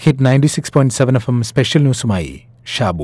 Hit ninety six point seven F M special ന്യൂസുമായി ഷാബു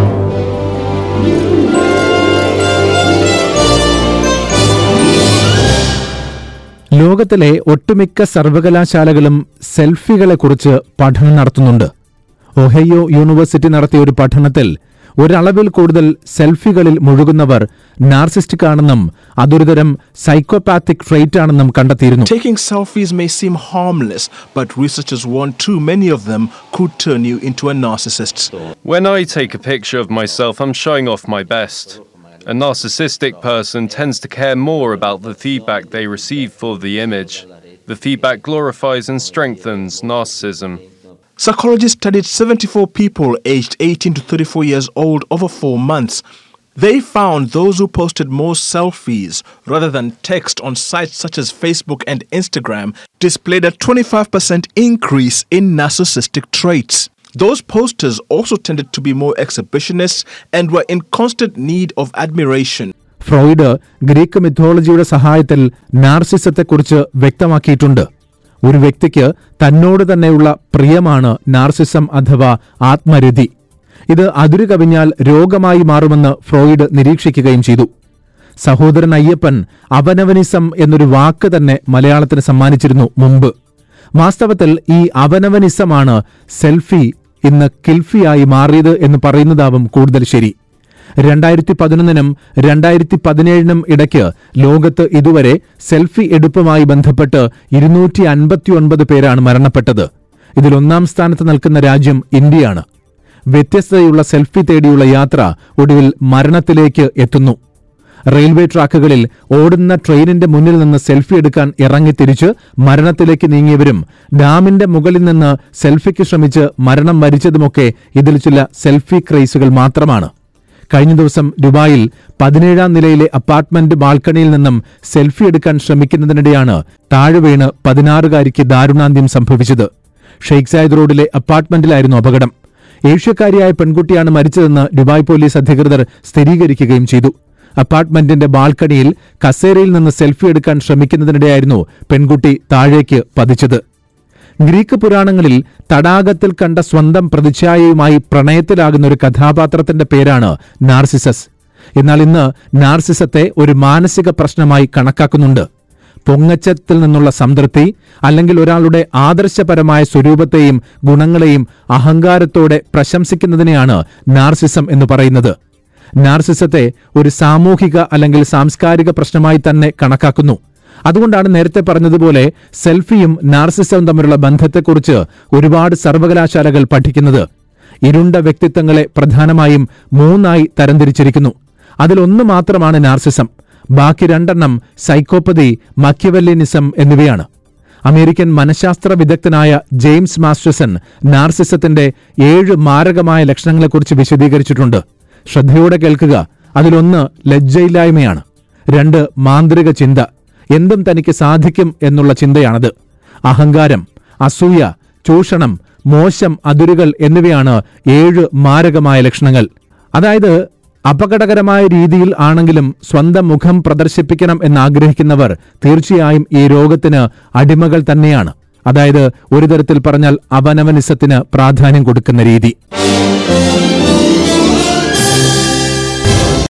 ലോകത്തിലെ ഒട്ടുമിക്ക സർവകലാശാലകളും സെൽഫികളെക്കുറിച്ച് പഠനം നടത്തുന്നുണ്ട് ഒഹയ്യോ യൂണിവേഴ്സിറ്റി നടത്തിയ ഒരു പഠനത്തിൽ ഒരളവിൽ കൂടുതൽ സെൽഫികളിൽ മുഴുകുന്നവർ നാർസിസ്റ്റിക് ആണെന്നും അതൊരുതരം സൈക്കോപാത്തിക് ട്രേറ്റ് ആണെന്നും കണ്ടെത്തിയിരുന്നു Taking selfies may seem harmless, but researchers warn too many of them could turn you into a narcissist. When I take a picture of myself, I'm showing off my best. A narcissistic person tends to care more about the feedback they receive for the image. The feedback glorifies and strengthens narcissism. Psychologists studied 74 people aged 18 to 34 years old over four months. They found those who posted more selfies rather than text on sites such as Facebook and Instagram displayed a 25% increase in narcissistic traits. Those posters also tended to be more exhibitionists and were in constant need of admiration. Freud Greek മിഥോളജിയുടെ സഹായത്തിൽ നാർസിസത്തെക്കുറിച്ച് വ്യക്തമാക്കിയിട്ടുണ്ട് ഒരു വ്യക്തിക്ക് തന്നോട് തന്നെയുള്ള പ്രിയമാണ് narcissism അഥവാ ആത്മരതി ഇത് അതിരു കവിഞ്ഞാൽ രോഗമായി മാറുമെന്ന് ഫ്രോയിഡ് നിരീക്ഷിക്കുകയും ചെയ്തു സഹോദരൻ അയ്യപ്പൻ അവനവനിസം എന്നൊരു വാക്ക് തന്നെ മലയാളത്തിന് സമ്മാനിച്ചിരുന്നു മുമ്പ് വാസ്തവത്തിൽ ഈ അവനവനിസമാണ് സെൽഫി ഇന്ന് കിൽഫിയായി മാറിയത് എന്ന് പറയുന്നതാവും കൂടുതൽ ശരി രണ്ടായിരത്തി പതിനൊന്നിനും രണ്ടായിരത്തി പതിനേഴിനും ഇടയ്ക്ക് ലോകത്ത് ഇതുവരെ സെൽഫി എടുപ്പുമായി ബന്ധപ്പെട്ട് ഇരുന്നൂറ്റി അൻപത്തിയൊൻപത് പേരാണ് മരണപ്പെട്ടത് ഇതിൽ ഒന്നാം സ്ഥാനത്ത് നിൽക്കുന്ന രാജ്യം ഇന്ത്യയാണ് വ്യത്യസ്തതയുള്ള സെൽഫി തേടിയുള്ള യാത്ര ഒടുവിൽ മരണത്തിലേക്ക് എത്തുന്നു റെയിൽവേ ട്രാക്കുകളിൽ ഓടുന്ന ട്രെയിനിന്റെ മുന്നിൽ നിന്ന് സെൽഫി എടുക്കാൻ ഇറങ്ങി തിരിച്ച് മരണത്തിലേക്ക് നീങ്ങിയവരും ഡാമിന്റെ മുകളിൽ നിന്ന് സെൽഫിക്ക് ശ്രമിച്ച് മരണം വരിച്ചതുമൊക്കെ ഇതിൽ ചില സെൽഫി ക്രൈസുകൾ മാത്രമാണ് കഴിഞ്ഞ ദിവസം ദുബായിൽ പതിനേഴാം നിലയിലെ അപ്പാർട്ട്മെന്റ് ബാൽക്കണിയിൽ നിന്നും സെൽഫി എടുക്കാൻ ശ്രമിക്കുന്നതിനിടെയാണ് താഴെ വീണ് പതിനാറുകാരിക്ക് ദാരുണാന്ത്യം സംഭവിച്ചത് ഷെയ്ഖ് സായിദ് റോഡിലെ അപ്പാർട്ട്മെന്റിലായിരുന്നു അപകടം ഏഷ്യക്കാരിയായ പെൺകുട്ടിയാണ് മരിച്ചതെന്ന് ദുബായ് പോലീസ് അധികൃതർ സ്ഥിരീകരിക്കുകയും ചെയ്തു അപ്പാർട്ട്മെന്റിന്റെ ബാൽക്കണിയിൽ കസേരയിൽ നിന്ന് സെൽഫി എടുക്കാൻ ശ്രമിക്കുന്നതിനിടെയായിരുന്നു പെൺകുട്ടി താഴേക്ക് പതിച്ചത് ഗ്രീക്ക് പുരാണങ്ങളിൽ തടാകത്തിൽ കണ്ട സ്വന്തം പ്രതിച്ഛായയുമായി പ്രണയത്തിലാകുന്ന ഒരു കഥാപാത്രത്തിന്റെ പേരാണ് നാർസിസസ് എന്നാൽ ഇന്ന് നാർസിസത്തെ ഒരു മാനസിക പ്രശ്നമായി കണക്കാക്കുന്നുണ്ട് പൊങ്ങച്ചത്തിൽ നിന്നുള്ള സംതൃപ്തി അല്ലെങ്കിൽ ഒരാളുടെ ആദർശപരമായ സ്വരൂപത്തെയും ഗുണങ്ങളെയും അഹങ്കാരത്തോടെ പ്രശംസിക്കുന്നതിനെയാണ് നാർസിസം എന്ന് പറയുന്നത് നാർസിസത്തെ ഒരു സാമൂഹിക അല്ലെങ്കിൽ സാംസ്കാരിക പ്രശ്നമായി തന്നെ കണക്കാക്കുന്നു അതുകൊണ്ടാണ് നേരത്തെ പറഞ്ഞതുപോലെ സെൽഫിയും നാർസിസവും തമ്മിലുള്ള ബന്ധത്തെക്കുറിച്ച് ഒരുപാട് സർവകലാശാലകൾ പഠിക്കുന്നത് ഇരുണ്ട വ്യക്തിത്വങ്ങളെ പ്രധാനമായും മൂന്നായി തരംതിരിച്ചിരിക്കുന്നു അതിലൊന്ന് മാത്രമാണ് നാർസിസം ബാക്കി രണ്ടെണ്ണം സൈക്കോപ്പതി മക്യവല്യനിസം എന്നിവയാണ് അമേരിക്കൻ മനഃശാസ്ത്ര വിദഗ്ധനായ ജെയിംസ് മാസ്റ്റർസൺ നാർസിസത്തിന്റെ ഏഴ് മാരകമായ ലക്ഷണങ്ങളെക്കുറിച്ച് വിശദീകരിച്ചിട്ടുണ്ട് ശ്രദ്ധയോടെ കേൾക്കുക അതിലൊന്ന് ലജ്ജയില്ലായ്മയാണ് രണ്ട് മാന്ത്രിക ചിന്ത എന്തും തനിക്ക് സാധിക്കും എന്നുള്ള ചിന്തയാണത് അഹങ്കാരം അസൂയ ചൂഷണം മോശം അതിരുകൾ എന്നിവയാണ് ഏഴ് മാരകമായ ലക്ഷണങ്ങൾ അതായത് അപകടകരമായ രീതിയിൽ ആണെങ്കിലും സ്വന്തം മുഖം പ്രദർശിപ്പിക്കണം എന്നാഗ്രഹിക്കുന്നവർ തീർച്ചയായും ഈ രോഗത്തിന് അടിമകൾ തന്നെയാണ് അതായത് ഒരു തരത്തിൽ പറഞ്ഞാൽ അവനവനിസത്തിന് പ്രാധാന്യം കൊടുക്കുന്ന രീതി